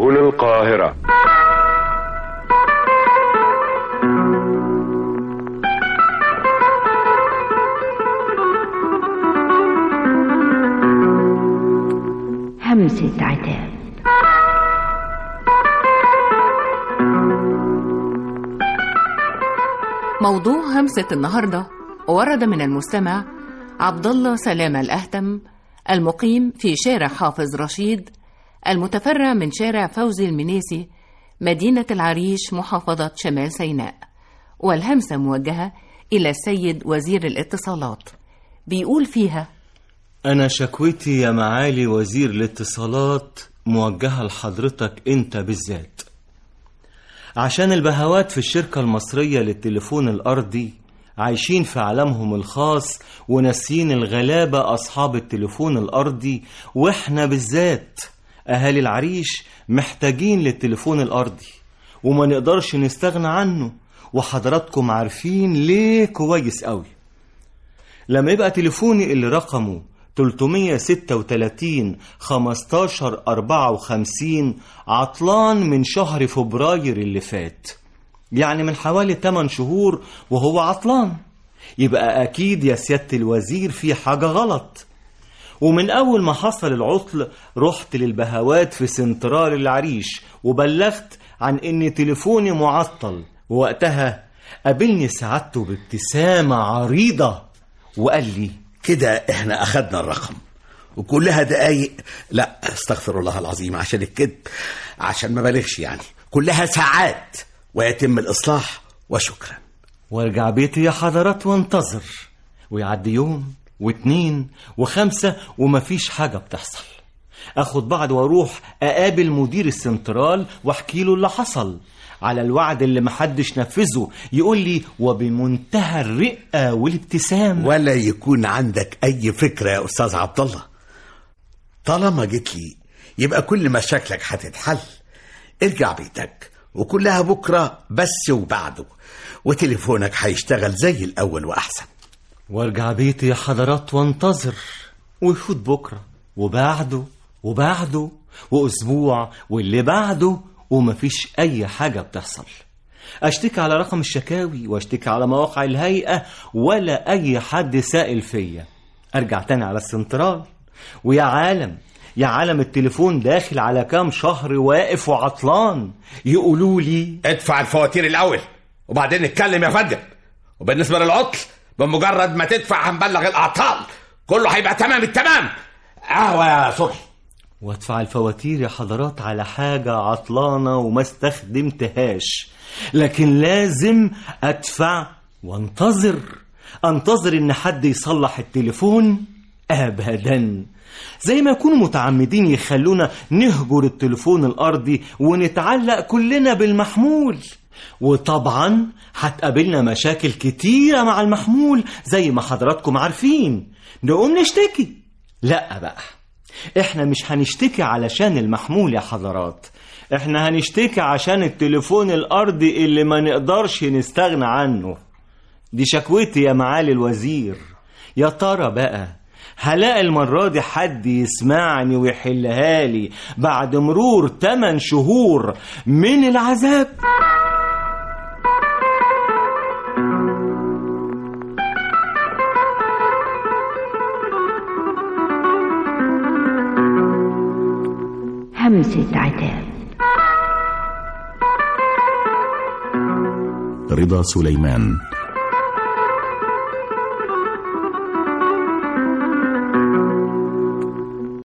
هنا القاهرة همسة عتاب موضوع همسة النهاردة ورد من المستمع عبد الله سلامة الأهتم المقيم في شارع حافظ رشيد المتفرع من شارع فوزي المنيسي مدينة العريش محافظة شمال سيناء والهمسة موجهة إلى السيد وزير الاتصالات بيقول فيها أنا شكوتي يا معالي وزير الاتصالات موجهة لحضرتك أنت بالذات عشان البهوات في الشركة المصرية للتليفون الأرضي عايشين في عالمهم الخاص وناسيين الغلابة أصحاب التليفون الأرضي وإحنا بالذات أهالي العريش محتاجين للتليفون الأرضي وما نقدرش نستغنى عنه وحضراتكم عارفين ليه كويس قوي لما يبقى تليفوني اللي رقمه 336 15 54 عطلان من شهر فبراير اللي فات يعني من حوالي 8 شهور وهو عطلان يبقى أكيد يا سيادة الوزير في حاجة غلط ومن أول ما حصل العطل رحت للبهوات في سنترال العريش وبلغت عن إن تليفوني معطل ووقتها قابلني سعادته بابتسامة عريضة وقال لي كده احنا اخدنا الرقم وكلها دقايق لا استغفر الله العظيم عشان الكذب عشان ما بالغش يعني كلها ساعات ويتم الاصلاح وشكرا وارجع بيتي يا حضرات وانتظر ويعدي يوم واتنين وخمسة ومفيش حاجة بتحصل اخد بعض واروح اقابل مدير السنترال واحكي له اللي حصل على الوعد اللي محدش نفذه يقول لي وبمنتهى الرقة والابتسام ولا يكون عندك اي فكره يا استاذ عبد الله طالما جيت لي يبقى كل مشاكلك هتتحل ارجع بيتك وكلها بكره بس وبعده وتليفونك هيشتغل زي الاول واحسن وارجع بيتي يا حضرات وانتظر ويفوت بكرة وبعده وبعده وأسبوع واللي بعده ومفيش أي حاجة بتحصل أشتكي على رقم الشكاوي وأشتكي على مواقع الهيئة ولا أي حد سائل فيا أرجع تاني على السنترال ويا عالم يا عالم التليفون داخل على كام شهر واقف وعطلان يقولوا لي ادفع الفواتير الاول وبعدين نتكلم يا فندم وبالنسبه للعطل بمجرد ما تدفع هنبلغ الاعطال كله هيبقى تمام التمام قهوه يا صبحي وادفع الفواتير يا حضرات على حاجة عطلانة وما استخدمتهاش لكن لازم ادفع وانتظر انتظر ان حد يصلح التليفون ابدا زي ما يكونوا متعمدين يخلونا نهجر التليفون الارضي ونتعلق كلنا بالمحمول وطبعا هتقابلنا مشاكل كتيرة مع المحمول زي ما حضراتكم عارفين نقوم نشتكي لا بقى احنا مش هنشتكي علشان المحمول يا حضرات احنا هنشتكي عشان التليفون الارضي اللي ما نقدرش نستغنى عنه دي شكوتي يا معالي الوزير يا ترى بقى هلاقي المرة دي حد يسمعني ويحلها لي بعد مرور 8 شهور من العذاب همسة عتاب رضا سليمان